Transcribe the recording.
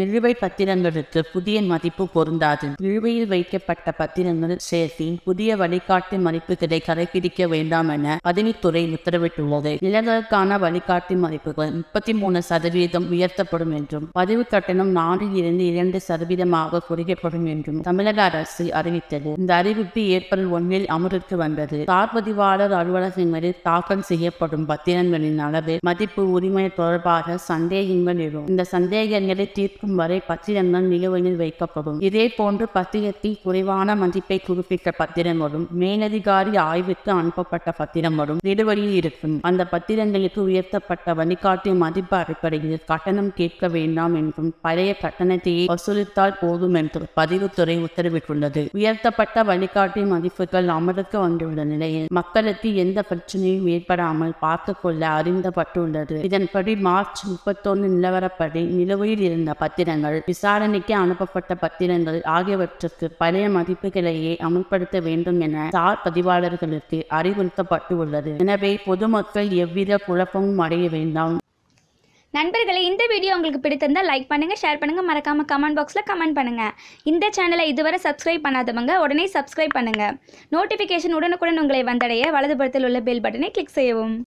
நிலுவை பத்திரங்களுக்கு புதிய மதிப்பு பொருந்தாது நிலுவையில் வைக்கப்பட்ட பத்திரங்கள் சேர்த்து புதிய வழிகாட்டு மதிப்புகளை கடைபிடிக்க வேண்டாம் என பதிவுத்துறை உத்தரவிட்டுள்ளது நிலங்களுக்கான வழிகாட்டு மதிப்புகள் முப்பத்தி மூணு சதவீதம் உயர்த்தப்படும் என்றும் பதிவு கட்டணம் நாலில் இருந்து இரண்டு சதவீதமாக குறைக்கப்படும் என்றும் தமிழக அரசு அறிவித்தது இந்த அறிவிப்பு ஏப்ரல் ஒன்றில் அமலுக்கு வந்தது சார் பதிவாளர் அலுவலகங்களில் தாக்கல் செய்யப்படும் பத்திரங்களின் அளவு மதிப்பு உரிமை தொடர்பாக சந்தேகங்கள் எழும் இந்த சந்தேகங்களை தீர்க்கும் வரை பத்திரங்கள் நிலுவையில் வைக்கப்படும் இதே போன்று பத்திரத்தில் குறைவான மதிப்பை குறிப்பிட்ட பத்திரங்களும் மேலதிகாரி ஆய்வுக்கு அனுப்பப்பட்ட பத்திரங்களும் நிலுவையில் இருக்கும் அந்த பத்திரங்களுக்கு உயர்த்தப்பட்ட வழிகாட்டு மதிப்பு அடிப்படையில் கட்டணம் கேட்க வேண்டாம் என்றும் பழைய கட்டணத்தையே வசூலித்தால் போதும் என்றும் பதிவுத்துறை உத்தரவிட்டுள்ளது உயர்த்தப்பட்ட வழிகாட்டு மதிப்புகள் அமலுக்கு வந்துள்ள நிலையில் மக்களுக்கு எந்த பிரச்சனையும் ஏற்படாமல் பார்த்துக் கொள்ள அறிந்தப்பட்டுள்ளது இதன்படி மார்ச் முப்பத்தொன்னு நிலவரப்படி நிலுவையில் இருந்த பத்திரங்கள் விசாரணைக்கு அனுப்பப்பட்ட பத்திரங்கள் ஆகியவற்றுக்கு பழைய மதிப்புகளையே அமல்படுத்த வேண்டும் என சார் பதிவாளர்களுக்கு அறிவுறுத்தப்பட்டு உள்ளது எனவே பொதுமக்கள் எவ்வித குழப்பமும் அடைய வேண்டாம் நண்பர்களே இந்த வீடியோ உங்களுக்கு பிடித்திருந்தால் லைக் பண்ணுங்கள் ஷேர் பண்ணுங்கள் மறக்காமல் கமெண்ட் பாக்ஸில் கமெண்ட் பண்ணுங்கள் இந்த சேனலை இதுவரை சப்ஸ்கிரைப் பண்ணாதவங்க உடனே சப்ஸ்கிரைப் பண்ணுங்கள் நோட்டிஃபிகேஷன் உடனுக்குடன் உங்களை வந்தடைய வலதுபுறத்தில் உள்ள பெல் பட்டனை கிளிக் செய்யவும்